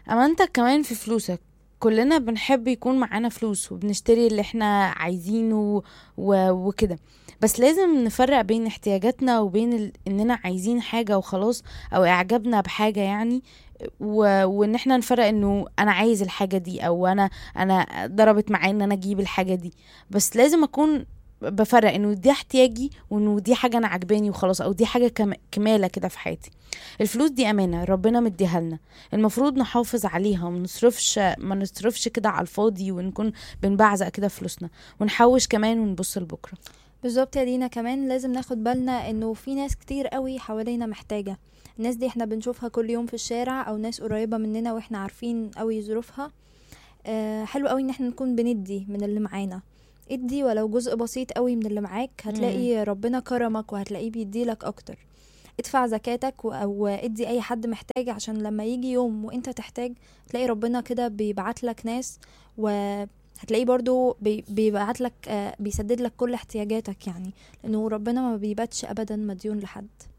امانتك كمان في فلوسك كلنا بنحب يكون معانا فلوس وبنشتري اللي احنا عايزينه و... وكده بس لازم نفرق بين احتياجاتنا وبين ال... اننا عايزين حاجة وخلاص او اعجابنا بحاجة يعني و... وان احنا نفرق انه انا عايز الحاجة دي او انا انا ضربت معايا ان انا اجيب الحاجة دي بس لازم اكون بفرق انه دي احتياجي وانه دي حاجة انا عجباني وخلاص او دي حاجة كم... كمالة كده في حياتي الفلوس دي امانة ربنا مديها لنا المفروض نحافظ عليها وما نصرفش ما نصرفش كده على الفاضي ونكون بنبعزق كده فلوسنا ونحوش كمان ونبص لبكره بالظبط يا دينا كمان لازم ناخد بالنا انه في ناس كتير قوي حوالينا محتاجة الناس دي احنا بنشوفها كل يوم في الشارع او ناس قريبة مننا واحنا عارفين قوي ظروفها آه حلو قوي ان احنا نكون بندي من اللي معانا ادي ولو جزء بسيط قوي من اللي معاك هتلاقي ربنا كرمك وهتلاقيه بيديلك اكتر ادفع زكاتك و- او ادي اي حد محتاج عشان لما يجي يوم وانت تحتاج تلاقي ربنا كده بيبعت لك ناس وهتلاقيه برضو بي- بيبعت لك آه، بيسدد لك كل احتياجاتك يعني لانه ربنا ما بيباتش ابدا مديون لحد